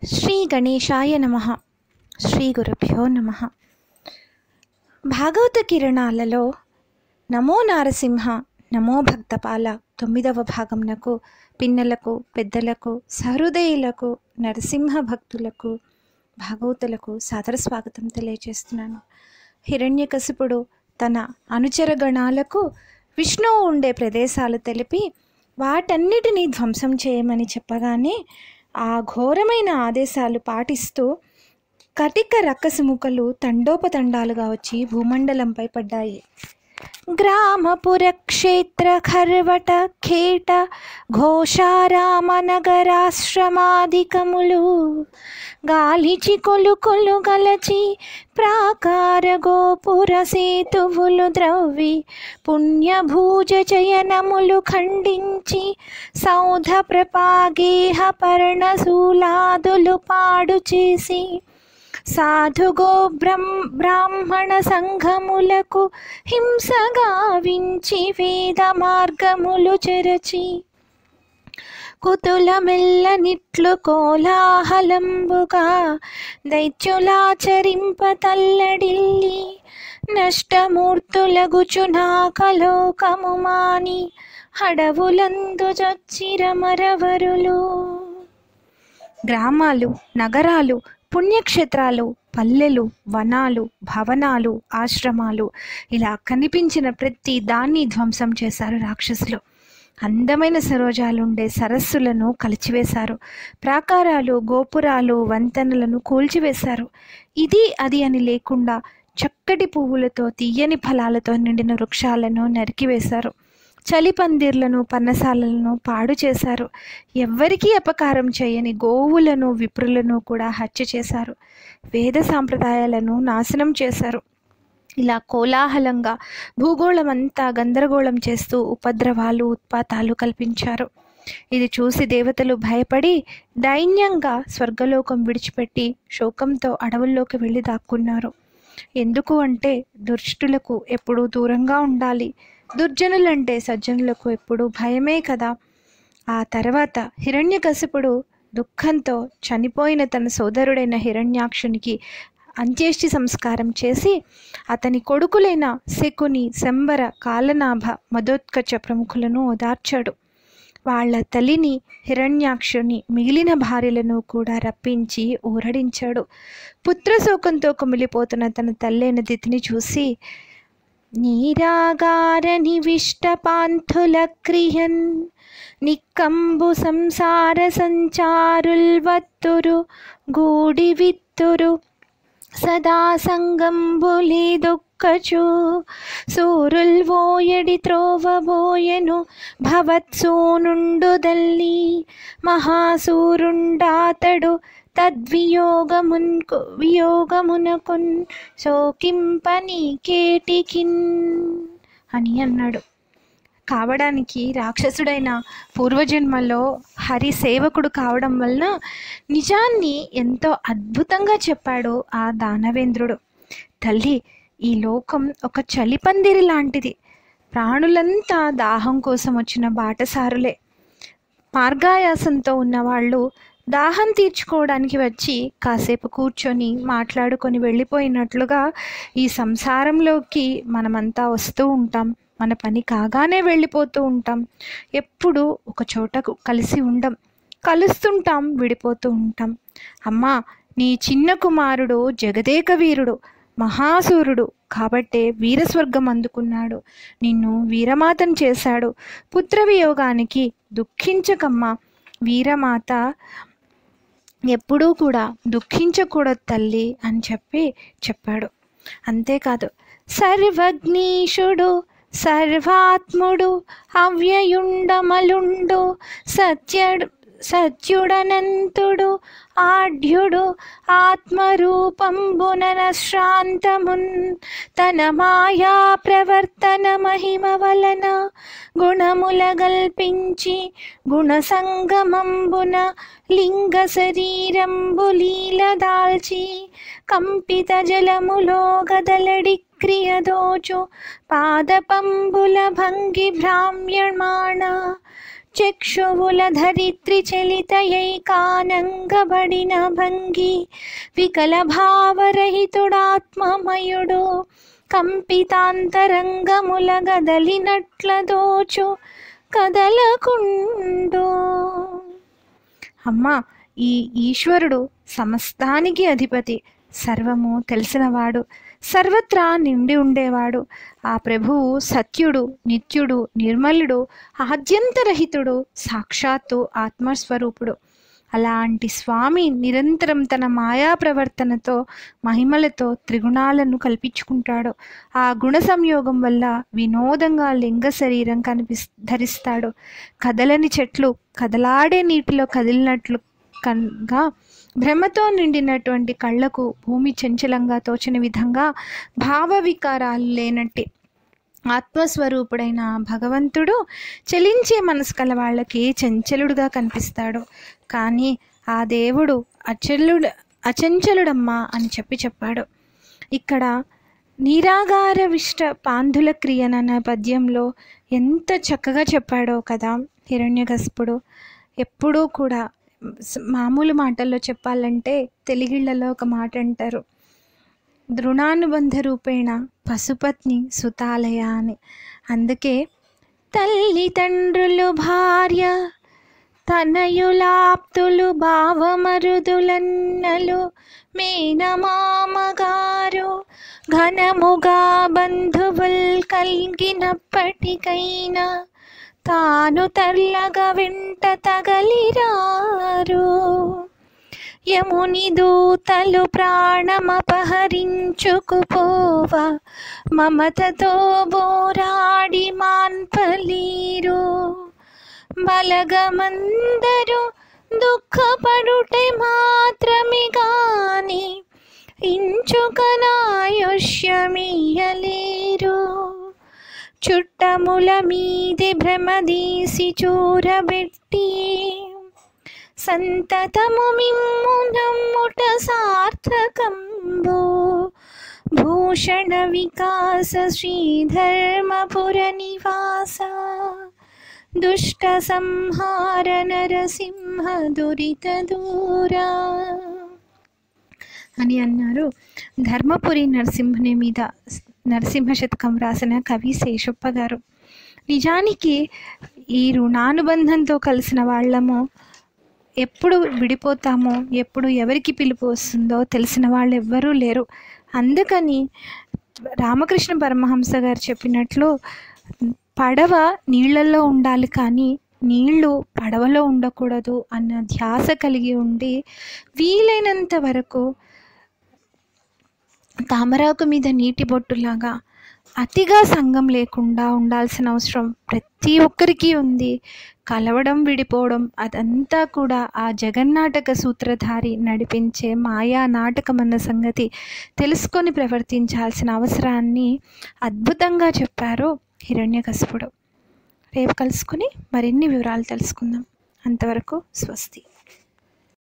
శ్రీ గణేశాయ నమ శ్రీ గురుభ్యో నమ భాగవత కిరణాలలో నమో నారసింహ నమో భక్తపాల తొమ్మిదవ భాగంనకు పిన్నలకు పెద్దలకు సహృదయులకు నరసింహ భక్తులకు భాగవతులకు సాదర స్వాగతం తెలియజేస్తున్నాను హిరణ్యకశిపుడు తన అనుచర గణాలకు విష్ణువు ఉండే ప్రదేశాలు తెలిపి వాటన్నిటినీ ధ్వంసం చేయమని చెప్పగానే ఆ ఘోరమైన ఆదేశాలు పాటిస్తూ కటిక రక్కసుముకలు తండోపతండాలుగా వచ్చి భూమండలంపై పడ్డాయి గ్రామపుర క్షేత్ర ఖర్వట ఖేట ఘోషారామ నగరాశ్రమాధికములు గాలిచి కొలు కొలు గలచి ప్రాకార గోపుర సేతువులు ద్రవ్వి పుణ్యభూజ చయనములు ఖండించి సౌధ ప్రపాగేహ పర్ణశూలాదులు పాడు చేసి సాధుగో బ్రహ్మ బ్రాహ్మణ సంఘములకు హింస గావించి వేద మార్గములు చెరచి కుతుల నిట్లు కోలాహలంబుగా దైత్యులాచరింప తల్లడిల్లి నష్టమూర్తులగుచునా కలోకము మాని హడవులందు జొచ్చిరమరవరులు గ్రామాలు నగరాలు పుణ్యక్షేత్రాలు పల్లెలు వనాలు భవనాలు ఆశ్రమాలు ఇలా కనిపించిన ప్రతి దాన్ని ధ్వంసం చేశారు రాక్షసులు అందమైన సరోజాలుండే సరస్సులను కలిచివేశారు ప్రాకారాలు గోపురాలు వంతెనలను కూల్చివేశారు ఇది అది అని లేకుండా చక్కటి పువ్వులతో తీయని ఫలాలతో నిండిన వృక్షాలను నరికివేశారు చలిపందిర్లను పన్నసాలను పాడు చేశారు ఎవ్వరికీ అపకారం చేయని గోవులను విప్రులను కూడా హత్య చేశారు వేద సాంప్రదాయాలను నాశనం చేశారు ఇలా కోలాహలంగా భూగోళమంతా గందరగోళం చేస్తూ ఉపద్రవాలు ఉత్పాతాలు కల్పించారు ఇది చూసి దేవతలు భయపడి దైన్యంగా స్వర్గలోకం విడిచిపెట్టి శోకంతో అడవుల్లోకి వెళ్ళి దాక్కున్నారు ఎందుకు అంటే దుష్టులకు ఎప్పుడూ దూరంగా ఉండాలి దుర్జనులంటే సజ్జనులకు ఎప్పుడూ భయమే కదా ఆ తర్వాత హిరణ్యకశిపుడు దుఃఖంతో చనిపోయిన తన సోదరుడైన హిరణ్యాక్షునికి అంత్యేష్టి సంస్కారం చేసి అతని కొడుకులైన శకుని శంబర కాలనాభ మదోత్కచ ప్రముఖులను ఓదార్చాడు వాళ్ళ తల్లిని హిరణ్యాక్షుని మిగిలిన భార్యలను కూడా రప్పించి ఊరడించాడు పుత్రశోకంతో కుమిలిపోతున్న తన తల్లైన దితిని చూసి నీరాగార నివిష్ట పాంథుల క్రియన్ నిక్కంబు సంసార సంచారుల్వత్తురు గూడి విత్తురు సదా సంగంబులి దుఃఖచు సూరుల్ ఓయడి త్రోవబోయెను భవత్సూనుండుదల్లి మహాసూరుండాతడు తద్వియోగమున్ వియోగమునకున్ శోకింపని కేటికిన్ అని అన్నాడు కావడానికి రాక్షసుడైన పూర్వజన్మలో హరి సేవకుడు కావడం వలన నిజాన్ని ఎంతో అద్భుతంగా చెప్పాడు ఆ దానవేంద్రుడు తల్లి ఈ లోకం ఒక చలిపందిరి లాంటిది ప్రాణులంతా దాహం కోసం వచ్చిన బాటసారులే మార్గాయాసంతో ఉన్నవాళ్ళు దాహం తీర్చుకోవడానికి వచ్చి కాసేపు కూర్చొని మాట్లాడుకొని వెళ్ళిపోయినట్లుగా ఈ సంసారంలోకి మనమంతా వస్తూ ఉంటాం మన పని కాగానే వెళ్ళిపోతూ ఉంటాం ఎప్పుడు ఒక చోటకు కలిసి ఉండం కలుస్తుంటాం విడిపోతూ ఉంటాం అమ్మా నీ చిన్న కుమారుడు జగదేక వీరుడు మహాసూరుడు కాబట్టే వీరస్వర్గం అందుకున్నాడు నిన్ను వీరమాతను చేశాడు పుత్రవియోగానికి దుఃఖించకమ్మా వీరమాత ఎప్పుడూ కూడా దుఃఖించకూడదు తల్లి అని చెప్పి చెప్పాడు అంతేకాదు సర్వజ్ఞీషుడు సర్వాత్ముడు అవ్యయుండమలుండు సత్యడు సత్యుడనంతుడు ఆఢ్యుడు ఆత్మరూపంబునన శ్రాంతమున్ తన మాయా ప్రవర్తన మహిమ వలన గుణముల గల్పించి గుణసంగమంబున లింగ శరీరంబు లీల దాల్చి కంపిత జలములో గదలడి క్రియదోచు పాదపంబుల భంగి భ్రామ్యమాణ చక్షువుల ధరిత్రి చలితయైకానంగబడిన భంగి వికల భావరహితుడాత్మమయుడు కంపితాంతరంగముల గదలినట్ల దోచు కదలకుండు అమ్మ ఈ ఈశ్వరుడు సమస్తానికి అధిపతి సర్వము తెలిసినవాడు సర్వత్రా నిండి ఉండేవాడు ఆ ప్రభువు సత్యుడు నిత్యుడు నిర్మలుడు ఆద్యంతరహితుడు సాక్షాత్తు ఆత్మస్వరూపుడు అలాంటి స్వామి నిరంతరం తన మాయా ప్రవర్తనతో మహిమలతో త్రిగుణాలను కల్పించుకుంటాడు ఆ గుణ సంయోగం వల్ల వినోదంగా లింగ శరీరం కనిపిస్ ధరిస్తాడు కదలని చెట్లు కదలాడే నీటిలో కదిలినట్లు కనుగా భ్రమతో నిండినటువంటి కళ్ళకు భూమి చంచలంగా తోచిన విధంగా భావ వికారాలు లేనట్టి ఆత్మస్వరూపుడైన భగవంతుడు చలించే మనసు కల వాళ్ళకి చంచలుడుగా కనిపిస్తాడు కానీ ఆ దేవుడు అచలుడు అచంచలుడమ్మా అని చెప్పి చెప్పాడు ఇక్కడ నిరాగార విష్ట పాంధుల క్రియనన్న పద్యంలో ఎంత చక్కగా చెప్పాడో కదా హిరణ్యగస్పుడు ఎప్పుడూ కూడా స్- మామూలు మాటల్లో చెప్పాలంటే తెలుగిళ్లలో ఒక మాట అంటారు దృఢానుబంధ రూపేణ పశుపత్ని సుతాలయ అని అందుకే తల్లిదండ్రులు భార్య తనయులాప్తులు భావమరుదులన్నలు మేనమామగారు ఘనముగా బంధువుల్ కలిగినప్పటికైనా తాను తర్లగ వెంట తగలిరారు యముని దూతలు ప్రాణమపహరించుకుపోవ మమతతో బోరాడి మాన్పలీరు బలగమందరు దుఃఖపడుటే మాత్రమే గాని ఇంచుకనాయుష్యమీయలేరు చుట్టముల మీది భ్రమదీసి చూరబెట్టి సంతతము మిమ్ము నమ్ముట సార్థకంబు భూషణ వికాస శ్రీధర్మపుర నివాస దుష్ట సంహార నరసింహ దురిత దూరా అని అన్నారు ధర్మపురి నరసింహుని మీద నరసింహ శతకం రాసిన కవి శేషప్ప గారు నిజానికి ఈ రుణానుబంధంతో కలిసిన వాళ్ళము ఎప్పుడు విడిపోతామో ఎప్పుడు ఎవరికి పిలుపు వస్తుందో తెలిసిన వాళ్ళు ఎవ్వరూ లేరు అందుకని రామకృష్ణ పరమహంస గారు చెప్పినట్లు పడవ నీళ్ళల్లో ఉండాలి కానీ నీళ్లు పడవలో ఉండకూడదు అన్న ధ్యాస కలిగి ఉండి వీలైనంత వరకు తామరాకు మీద నీటి బొట్టులాగా అతిగా సంఘం లేకుండా ఉండాల్సిన అవసరం ప్రతి ఒక్కరికి ఉంది కలవడం విడిపోవడం అదంతా కూడా ఆ జగన్నాటక సూత్రధారి నడిపించే మాయా నాటకం అన్న సంగతి తెలుసుకొని ప్రవర్తించాల్సిన అవసరాన్ని అద్భుతంగా చెప్పారు హిరణ్యకశిపుడు రేపు కలుసుకుని మరిన్ని వివరాలు తెలుసుకుందాం అంతవరకు స్వస్తి